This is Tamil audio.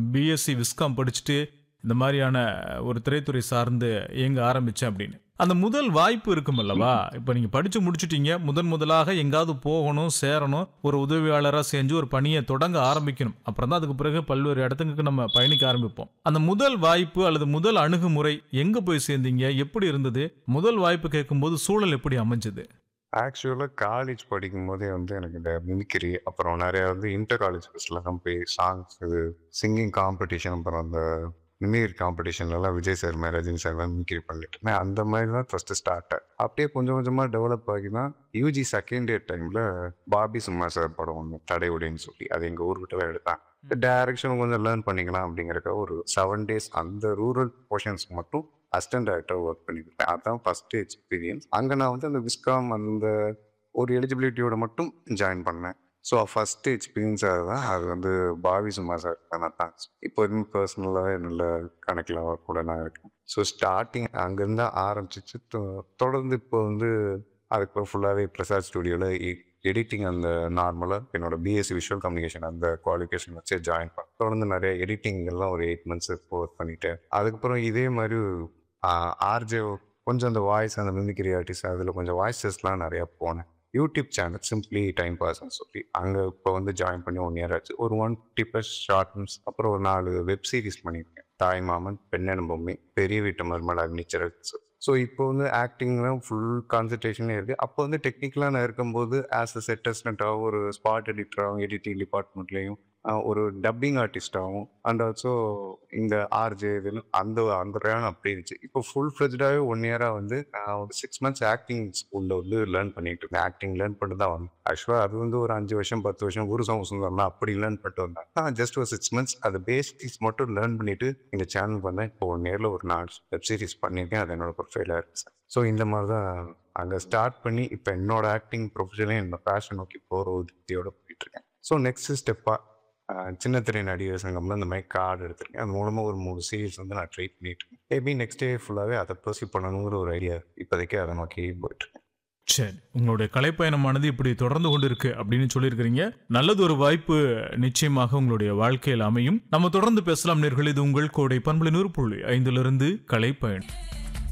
பிஎஸ்சி விஸ்காம் படிச்சுட்டு இந்த மாதிரியான ஒரு திரைத்துறை சார்ந்து இயங்க ஆரம்பிச்சேன் அப்படின்னு அந்த முதல் வாய்ப்பு இருக்கும் அல்லவா இப்போ நீங்க படிச்சு முடிச்சிட்டீங்க முதன் முதலாக எங்காவது போகணும் சேரணும் ஒரு உதவியாளராக செஞ்சு ஒரு பணியை தொடங்க ஆரம்பிக்கணும் அப்புறம் தான் அதுக்கு பிறகு பல்வேறு இடத்துக்கு நம்ம பயணிக்க ஆரம்பிப்போம் அந்த முதல் வாய்ப்பு அல்லது முதல் அணுகுமுறை எங்க போய் சேர்ந்தீங்க எப்படி இருந்தது முதல் வாய்ப்பு கேட்கும்போது சூழல் எப்படி அமைஞ்சது ஆக்சுவலாக காலேஜ் படிக்கும் போதே வந்து எனக்கு இந்த மிமிக்ரி அப்புறம் நிறைய வந்து இன்டர் காலேஜ் ஃபெஸ்ட்லாம் போய் சாங்ஸ் இது சிங்கிங் காம்படிஷன் அப்புறம் அந்த மிமிக்ரி காம்படிஷன்லலாம் விஜய் சார் மாதிரி ரஜினி சார் மாதிரி மிமிக்ரி பண்ணிட்டு இருந்தேன் அந்த மாதிரி தான் ஃபஸ்ட்டு ஸ்டார்ட் அப்படியே கொஞ்சம் கொஞ்சமாக டெவலப் ஆகி தான் யூஜி செகண்ட் இயர் டைமில் பாபி சும்மா சார் படம் ஒன்று தடையுடைன்னு சொல்லி அது எங்கள் ஊர்கிட்ட தான் எடுத்தேன் டேரக்ஷன் கொஞ்சம் லேர்ன் பண்ணிக்கலாம் அப்படிங்கிறக்க ஒரு செவன் டேஸ் அந்த ரூரல் போர்ஷன்ஸ்க்கு மட்டும் அசிஸ்டன்ட் டைரக்டர் ஒர்க் பண்ணியிருப்பேன் அதான் ஃபர்ஸ்ட் எக்ஸ்பீரியன்ஸ் அங்கே நான் வந்து அந்த விஸ்காம் அந்த ஒரு எலிஜிபிலிட்டியோட மட்டும் ஜாயின் பண்ணேன் ஸோ ஃபர்ஸ்ட் எக்ஸ்பீரியன்ஸ் அதுதான் அது வந்து பாவி சும்மா சார் தான் தேங்க்ஸ் இப்போ வரைக்கும் பர்சனலாகவே நல்ல கணக்கில் கூட நான் இருக்கேன் ஸோ ஸ்டார்டிங் அங்கேருந்து ஆரம்பிச்சிச்சு தொ- தொடர்ந்து இப்போ வந்து அதுக்கு ஃபுல்லாகவே பிரசாத் ஸ்டுடியோவில் எடிட்டிங் அந்த நார்மலாக என்னோட பிஎஸ்சி விஷுவல் கம்யூனிகேஷன் அந்த குவாலிஃபிகேஷன் வச்சு ஜாயின் பண்ணேன் தொடர்ந்து நிறைய எடிட்டிங் எல்லாம் ஒரு எயிட் மந்த்ஸ் ஒர்க் பண்ணிட்டேன் அதுக்கப்புறம் இதே மாதிரி ஆர்ஜே கொஞ்சம் அந்த வாய்ஸ் அந்த மிமிக்ரி ஆர்டிஸ்ட் அதில் கொஞ்சம் வாய்ஸ் டெஸ்ட்லாம் நிறையா போனேன் யூடியூப் சேனல் சிம்பிளி டைம் பாஸ்ன்னு சொல்லி அங்கே இப்போ வந்து ஜாயின் பண்ணி ஒன் இயர் ஆச்சு ஒரு ஒன் ஃபிஃப்டி ப்ளஸ் ஷார்ட்ஸ் அப்புறம் ஒரு நாலு வெப் சீரிஸ் பண்ணியிருக்கேன் தாய் மாமன் பெண்ணெனும் பொம்மை பெரிய வீட்டு மருமலா நேச்சர் ஸோ இப்போ வந்து ஆக்டிங்லாம் ஃபுல் கான்சன்ட்ரேஷனே இருக்குது அப்போ வந்து டெக்னிக்கலாக நான் இருக்கும்போது ஆஸ் அ செட் அசிஸ்டண்ட்டாகவும் ஒரு ஸ்பாட் எடிட்டராகவும் எடிட்டிங் டிபார்ட்மெண்ட்லேயும் ஒரு டப்பிங் ஆர்டிஸ்டாகவும் அண்ட் ஆல்சோ இந்த ஆர்ஜே இதுன்னு அந்த அந்த பிரயாணம் அப்படி இருந்துச்சு இப்போ ஃபுல் ஃப்ளெஜ்டாகவே ஒன் இயராக வந்து நான் ஒரு சிக்ஸ் மந்த்ஸ் ஆக்டிங் ஸ்கூலில் வந்து லேர்ன் பண்ணிட்டு இருந்தேன் ஆக்டிங் லேர்ன் பண்ணிட்டு தான் வந்தேன் ஆக்சுவலாக அது வந்து ஒரு அஞ்சு வருஷம் பத்து வருஷம் ஒரு சமூகம் வரலாம் அப்படி லேர்ன் பண்ணிட்டு வந்தேன் நான் ஜஸ்ட் ஒரு சிக்ஸ் மந்த்ஸ் அது பேசிக்ஸ் மட்டும் லேர்ன் பண்ணிட்டு இந்த சேனல் வந்தேன் இப்போ ஒன் இயரில் ஒரு நாலு வெப் சீரிஸ் பண்ணியிருக்கேன் அது என்னோட ப்ரொஃபைலாக இருக்கு ஸோ இந்த மாதிரி தான் அங்கே ஸ்டார்ட் பண்ணி இப்போ என்னோட ஆக்டிங் ப்ரொஃபஷனே என்னோட பேஷன் நோக்கி போகிற உத்தியோட போயிட்டு இருக்கேன் ஸோ நெக்ஸ்ட் ஸ்டெப்பாக சின்ன திரை நடிகர் சங்கம்ல இந்த மாதிரி கார்டு எடுத்திருக்கேன் அது மூலமாக ஒரு மூணு சீரீஸ் வந்து நான் ட்ரை பண்ணிட்டு இருக்கேன் மேபி நெக்ஸ்ட் டே ஃபுல்லாகவே அதை ப்ரொசீட் பண்ணணுங்கிற ஒரு ஐடியா இப்போதைக்கு அதை நோக்கி போயிட்டு இருக்கேன் சரி உங்களுடைய கலைப்பயணமானது இப்படி தொடர்ந்து கொண்டு இருக்கு அப்படின்னு சொல்லியிருக்கிறீங்க நல்லது ஒரு வாய்ப்பு நிச்சயமாக உங்களுடைய வாழ்க்கையில் அமையும் நம்ம தொடர்ந்து பேசலாம் நேர்கள் இது உங்கள் கோடை பண்புல நூறு புள்ளி ஐந்திலிருந்து கலைப்பயணம்